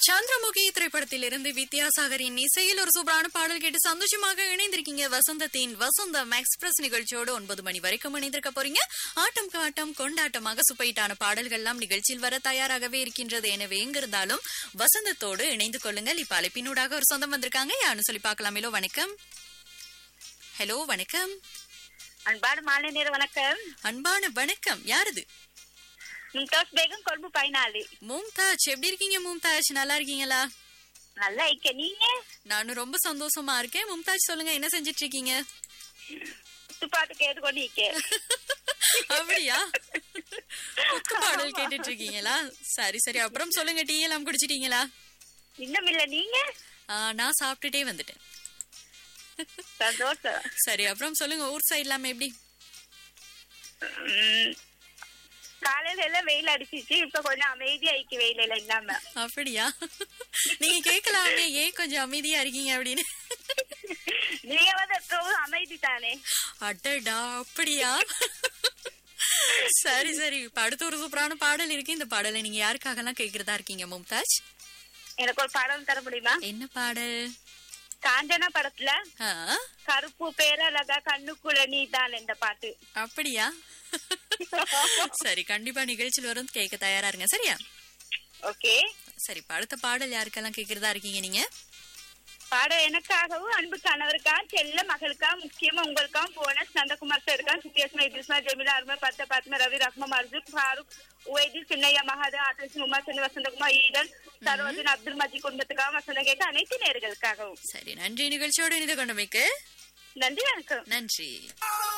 சந்திரமுகி திரைப்படத்திலிருந்து வித்யாசாகரின் இசையில் ஒரு சூப்பரான பாடல் கேட்டு சந்தோஷமாக இணைந்திருக்கீங்க வசந்தத்தின் வசந்தம் எக்ஸ்பிரஸ் நிகழ்ச்சியோடு ஒன்பது மணி வரைக்கும் இணைந்திருக்க போறீங்க ஆட்டம் காட்டம் கொண்டாட்டமாக சுப்பைட்டான பாடல்கள்லாம் நிகழ்ச்சியில் வர தயாராகவே இருக்கின்றது எனவே எங்கிருந்தாலும் வசந்தத்தோடு இணைந்து கொள்ளுங்கள் இப்ப அழைப்பினூடாக ஒரு சொந்தம் வந்திருக்காங்க யாருன்னு சொல்லி பார்க்கலாமேலோ வணக்கம் ஹலோ வணக்கம் அன்பான மாலை நேர வணக்கம் அன்பான வணக்கம் யாருது மும்தாஸ் பேகம் கொழும்பு பயனாளி மும்தாஜ் எப்படி இருக்கீங்க மும்தாஜ் நல்லா இருக்கீங்களா நல்லா இருக்க நீங்க நானும் ரொம்ப சந்தோஷமா இருக்கேன் மும்தாஜ் சொல்லுங்க என்ன செஞ்சிட்டு இருக்கீங்க துப்பாட்டு கேட்டுக்கொண்டு இருக்க அப்படியா குத்து பாடல் கேட்டுட்டு இருக்கீங்களா சரி சரி அப்புறம் சொல்லுங்க டீ எல்லாம் குடிச்சிட்டீங்களா இன்னும் இல்ல நீங்க ஆ, நான் சாப்பிட்டுட்டே வந்துட்டேன் சந்தோஷம் சரி அப்புறம் சொல்லுங்க ஊர் சைடு இல்லாம எப்படி உம், காலையில எல்லாம் வெயில் அடிச்சிச்சு இப்ப கொஞ்சம் அமைதியா இருக்கு வெயில் எல்லாம் இல்லாம அப்படியா நீங்க கேட்கலாமே ஏன் கொஞ்சம் அமைதியா இருக்கீங்க அப்படின்னு நீங்க வந்து எப்பவும் அமைதி தானே அடடா அப்படியா சரி சரி இப்ப அடுத்த ஒரு சூப்பரான பாடல் இருக்கு இந்த பாடலை நீங்க யாருக்காகலாம் கேக்குறதா இருக்கீங்க மும்தாஜ் எனக்கு ஒரு படம் தர முடியுமா என்ன பாடல் காஞ்சனா படத்துல ஆ, கருப்பு பேரழகா கண்ணுக்குள்ள நீ தான் இந்த பாட்டு அப்படியா சரி கண்டிப்பா நிகழ்ச்சியில் வரும் கேட்க தயாரா இருங்க சரியா ஓகே சரி இப்ப அடுத்த பாடல் யாருக்கெல்லாம் கேக்குறதா இருக்கீங்க நீங்க பாடம் எனக்காகவும் அன்பு கணவருக்கா செல்ல மகளுக்கா முக்கியமா உங்களுக்கா போனஸ் நந்தகுமார் சார் இருக்கா சுத்தியாஸ்மா இத்ரிஸ்மா ஜெமிலா அருமா பத்த பாத்மா ரவி ரஹ்மா மர்ஜுக் ஃபாரூக் உவைதி சின்னையா மகாதேவ் ஆதர்ஷ் உமா சனி வசந்தகுமார் ஈடன் சரோஜன் அப்துல் மஜி குடும்பத்துக்காக வசந்தம் கேட்க அனைத்து நேர்களுக்காகவும் சரி நன்றி நிகழ்ச்சியோடு இணைந்து கொண்டமைக்கு நன்றி வணக்கம் நன்றி